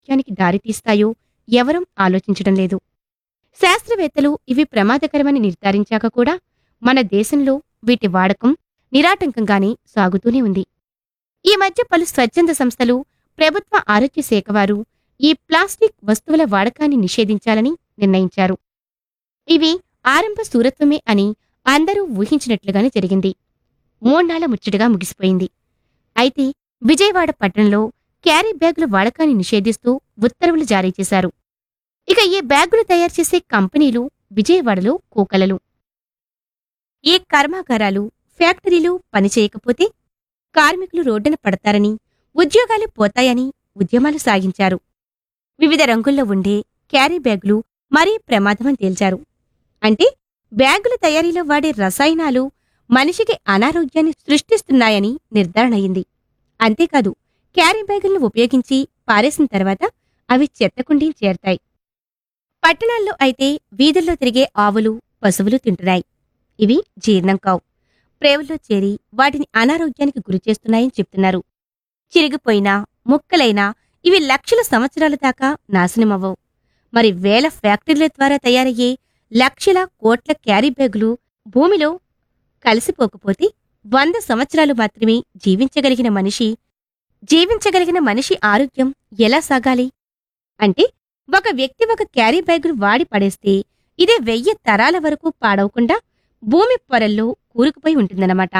అనారోగ్యానికి దారితీస్తాయో ఎవరం ఆలోచించడం లేదు శాస్త్రవేత్తలు ఇవి ప్రమాదకరమని నిర్ధారించాక కూడా మన దేశంలో వీటి వాడకం నిరాటంకంగానే సాగుతూనే ఉంది ఈ మధ్య పలు స్వచ్ఛంద సంస్థలు ప్రభుత్వ ఆరోగ్య శాఖ వారు ఈ ప్లాస్టిక్ వస్తువుల వాడకాన్ని నిషేధించాలని నిర్ణయించారు ఇవి ఆరంభ సూరత్వమే అని అందరూ ఊహించినట్లుగానే జరిగింది మూన్నాళ్ల ముచ్చటగా ముగిసిపోయింది అయితే విజయవాడ పట్టణంలో క్యారీ బ్యాగుల వాడకాన్ని నిషేధిస్తూ ఉత్తర్వులు జారీ చేశారు ఇక ఈ బ్యాగులు తయారు చేసే కంపెనీలు విజయవాడలో కోకలలు ఈ కర్మాగారాలు ఫ్యాక్టరీలు పనిచేయకపోతే కార్మికులు రోడ్డున పడతారని ఉద్యోగాలు పోతాయని ఉద్యమాలు సాగించారు వివిధ రంగుల్లో ఉండే క్యారీ బ్యాగులు మరీ ప్రమాదమని తేల్చారు అంటే బ్యాగుల తయారీలో వాడే రసాయనాలు మనిషికి అనారోగ్యాన్ని సృష్టిస్తున్నాయని నిర్ధారణ అయింది అంతేకాదు క్యారీ బ్యాగులను ఉపయోగించి పారేసిన తర్వాత అవి చెత్తకుండీ చేరతాయి పట్టణాల్లో అయితే వీధుల్లో తిరిగే ఆవులు పశువులు తింటున్నాయి ఇవి జీర్ణం కావు ప్రేవుల్లో చేరి వాటిని అనారోగ్యానికి గురిచేస్తున్నాయని చెప్తున్నారు చిరిగిపోయినా ముక్కలైనా ఇవి లక్షల సంవత్సరాల దాకా నాశనమవ్వవు మరి వేల ఫ్యాక్టరీల ద్వారా తయారయ్యే లక్షల కోట్ల క్యారీ బ్యాగులు భూమిలో కలిసిపోకపోతే వంద సంవత్సరాలు మాత్రమే జీవించగలిగిన మనిషి జీవించగలిగిన మనిషి ఆరోగ్యం ఎలా సాగాలి అంటే ఒక వ్యక్తి ఒక క్యారీ బ్యాగును వాడి పడేస్తే ఇదే వెయ్యి తరాల వరకు పాడవకుండా భూమి పొరల్లో కూరుకుపోయి ఉంటుందన్నమాట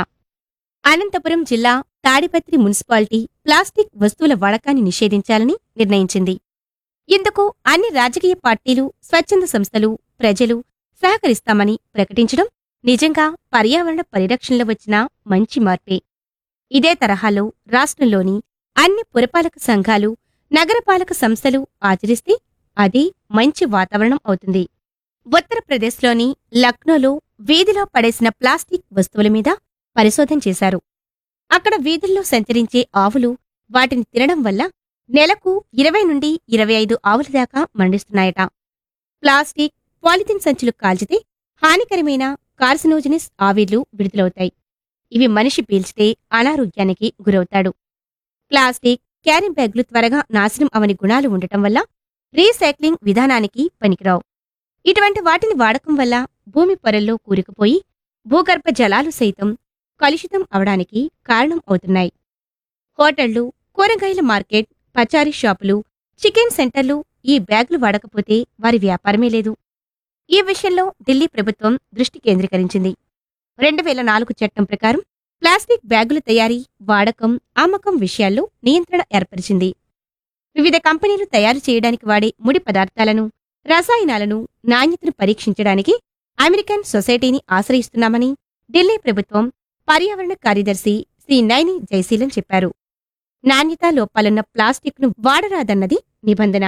అనంతపురం జిల్లా తాడిపత్రి మున్సిపాలిటీ ప్లాస్టిక్ వస్తువుల వాడకాన్ని నిషేధించాలని నిర్ణయించింది ఇందుకు అన్ని రాజకీయ పార్టీలు స్వచ్ఛంద సంస్థలు ప్రజలు సహకరిస్తామని ప్రకటించడం నిజంగా పర్యావరణ పరిరక్షణలో వచ్చిన మంచి మార్పే ఇదే తరహాలో రాష్ట్రంలోని అన్ని పురపాలక సంఘాలు నగరపాలక సంస్థలు ఆచరిస్తే అది మంచి వాతావరణం అవుతుంది ఉత్తరప్రదేశ్లోని లక్నోలో వీధిలో పడేసిన ప్లాస్టిక్ వస్తువుల మీద పరిశోధన చేశారు అక్కడ వీధుల్లో సంచరించే ఆవులు వాటిని తినడం వల్ల నెలకు ఇరవై నుండి ఇరవై ఐదు ఆవుల దాకా మండిస్తున్నాయట ప్లాస్టిక్ పాలిథిన్ సంచులు కాల్చితే హానికరమైన కార్సినోజనిస్ ఆవిర్లు విడుదలవుతాయి ఇవి మనిషి పీల్చితే అనారోగ్యానికి గురవుతాడు ప్లాస్టిక్ క్యారీ బ్యాగులు త్వరగా నాశనం అవని గుణాలు ఉండటం వల్ల రీసైక్లింగ్ విధానానికి పనికిరావు ఇటువంటి వాటిని వాడకం వల్ల భూమి పొరల్లో కూరుకుపోయి భూగర్భ జలాలు సైతం కలుషితం అవడానికి కారణం అవుతున్నాయి హోటళ్లు కూరగాయల మార్కెట్ పచారీ షాపులు చికెన్ సెంటర్లు ఈ బ్యాగులు వాడకపోతే వారి వ్యాపారమే లేదు ఈ విషయంలో ఢిల్లీ ప్రభుత్వం దృష్టి కేంద్రీకరించింది రెండు వేల నాలుగు చట్టం ప్రకారం ప్లాస్టిక్ బ్యాగుల తయారీ వాడకం అమ్మకం విషయాల్లో నియంత్రణ ఏర్పరిచింది వివిధ కంపెనీలు తయారు చేయడానికి వాడే ముడి పదార్థాలను రసాయనాలను నాణ్యతను పరీక్షించడానికి అమెరికన్ సొసైటీని ఆశ్రయిస్తున్నామని ఢిల్లీ ప్రభుత్వం పర్యావరణ కార్యదర్శి శ్రీ నైని జైశీలన్ చెప్పారు నాణ్యతా లోపాలున్న ప్లాస్టిక్ను వాడరాదన్నది నిబంధన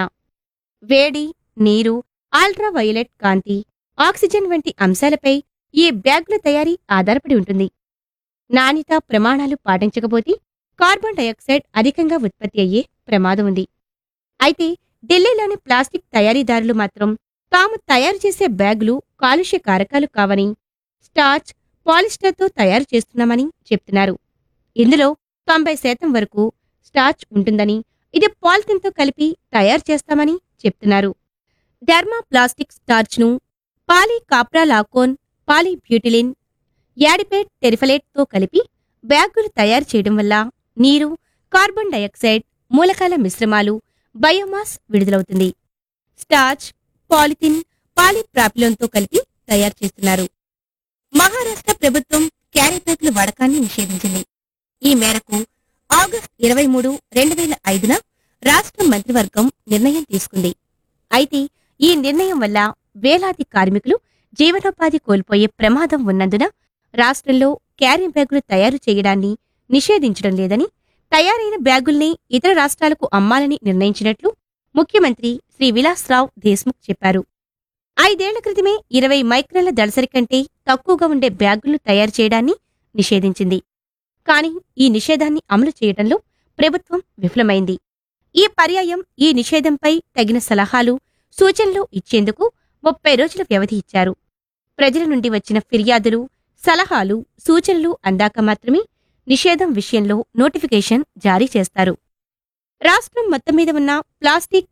వేడి నీరు అల్ట్రావయోలెట్ కాంతి ఆక్సిజన్ వంటి అంశాలపై ఈ బ్యాగుల తయారీ ఆధారపడి ఉంటుంది నాణ్యతా ప్రమాణాలు పాటించకపోతే కార్బన్ డయాక్సైడ్ అధికంగా ఉత్పత్తి అయ్యే ప్రమాదం ఉంది అయితే ఢిల్లీలోని ప్లాస్టిక్ తయారీదారులు మాత్రం తాము తయారు చేసే బ్యాగులు కాలుష్య కారకాలు కావని స్టార్చ్ పాలిస్టర్తో తయారు చేస్తున్నామని చెప్తున్నారు ఇందులో తొంభై శాతం వరకు స్టార్చ్ ఉంటుందని ఇది పాలిథిన్తో కలిపి తయారు చేస్తామని చెప్తున్నారు డర్మా ప్లాస్టిక్ స్టార్చ్ను పాలీ కాప్రాలాకోన్ పాలీబ్యూటిలిన్ యాడిపేట్ టెరిఫలేట్తో కలిపి బ్యాగులు తయారు చేయడం వల్ల నీరు కార్బన్ డయాక్సైడ్ మూలకాల మిశ్రమాలు బయోమాస్ విడుదలవుతుంది స్టార్చ్ పాలిథిన్ పాలీప్రాపిలోన్తో కలిపి తయారు చేస్తున్నారు మహారాష్ట్ర ప్రభుత్వం క్యారీ బ్యాగుల వాడకాన్ని నిషేధించింది ఈ మేరకు ఆగస్టు ఇరవై మూడు రెండు వేల ఐదున రాష్ట్ర మంత్రివర్గం నిర్ణయం తీసుకుంది అయితే ఈ నిర్ణయం వల్ల వేలాది కార్మికులు జీవనోపాధి కోల్పోయే ప్రమాదం ఉన్నందున రాష్ట్రంలో క్యారీ బ్యాగులు తయారు చేయడాన్ని నిషేధించడం లేదని తయారైన బ్యాగుల్ని ఇతర రాష్ట్రాలకు అమ్మాలని నిర్ణయించినట్లు ముఖ్యమంత్రి శ్రీ విలాస్రావ్ దేశ్ముఖ్ చెప్పారు ఐదేళ్ల క్రితమే ఇరవై మైక్రాన్ల దళసరి కంటే తక్కువగా ఉండే బ్యాగులను తయారు చేయడాన్ని నిషేధించింది కానీ ఈ నిషేధాన్ని అమలు చేయడంలో ప్రభుత్వం విఫలమైంది ఈ పర్యాయం ఈ నిషేధంపై తగిన సలహాలు సూచనలు ఇచ్చేందుకు ముప్పై రోజుల వ్యవధి ఇచ్చారు ప్రజల నుండి వచ్చిన ఫిర్యాదులు సలహాలు సూచనలు అందాక మాత్రమే నిషేధం విషయంలో నోటిఫికేషన్ జారీ చేస్తారు రాష్ట్రం మొత్తం మీద ఉన్న ప్లాస్టిక్